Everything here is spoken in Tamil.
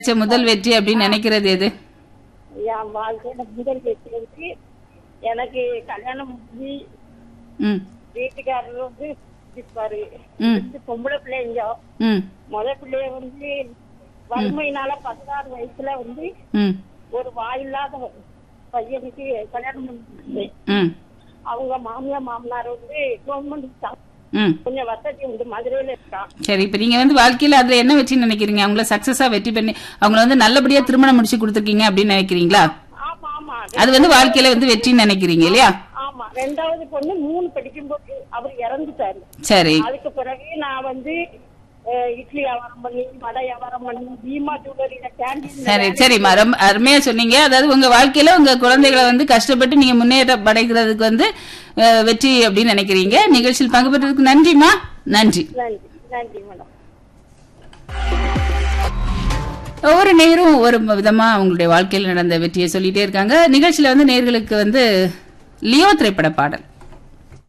கிடைச்ச முதல் வெற்றி அப்படின்னு நினைக்கிறது எது என் வாழ்க்கையில முதல் வெற்றி வந்து எனக்கு கல்யாணம் முடிஞ்சு ம் வீட்டுக்காரர் வந்து இருப்பாரு ம். ரெண்டு பொம்பளை பிள்ளைங்க ம் முத பிள்ளைய வந்து வறுமையினால பதினாறு வயசுல வந்து ம் ஒரு வாயில்லாத பையனுக்கு கல்யாணம் பண்ணி ம் அவங்க மாமியார் மாமனார் வந்து கவர்மெண்ட் ம் கொஞ்சம் வசதி உண்டு மதுரையில இருக்கான் சரி இப்ப நீங்க வந்து வாழ்க்கையில அதுல என்ன வெற்றி நினைக்கிறீங்க அவங்கள சக்சஸா வெற்றி பண்ணி அவங்கள வந்து நல்லபடியா திருமணம் முடிச்சு கொடுத்துருக்கீங்க அப்படின்னு நினைக்கிறீங்களா ஆமா ஆமா அது வந்து வாழ்க்கையில வந்து வெற்றின்னு நினைக்கிறீங்க இல்லையா ஆமா ரெண்டாவது பொண்ணு மூணு படிக்கும்போது அவர் இறந்துட்டாரு சரி அதுக்கு பிறகு நான் வந்து அஹ், இட்லி வியாபாரம் பண்ணி வடை வியாபாரம் பண்ணி பீமா ஜுவல்லரியில கேண்டீன் சரி சரிம்மா ரொம்ப அருமையா சொன்னீங்க அதாவது உங்க வாழ்க்கையில உங்க குழந்தைகளை வந்து கஷ்டப்பட்டு நீங்க முன்னேற்றம் அடைகிறதுக்கு வந்து அஹ், வெற்றி அப்படின்னு நினைக்கிறீங்க நிகழ்ச்சியில் பங்கு பெற்றதுக்கு நன்றிம்மா நன்றி நன்றி நன்றி மேடம் ஒவ்வொரு நேரும் ஒவ்வொரு விதமா அவங்களுடைய வாழ்க்கையில் நடந்த வெற்றியை சொல்லிட்டே இருக்காங்க நிகழ்ச்சியில வந்து நேர்களுக்கு வந்து லியோ திரைப்பட பாடல்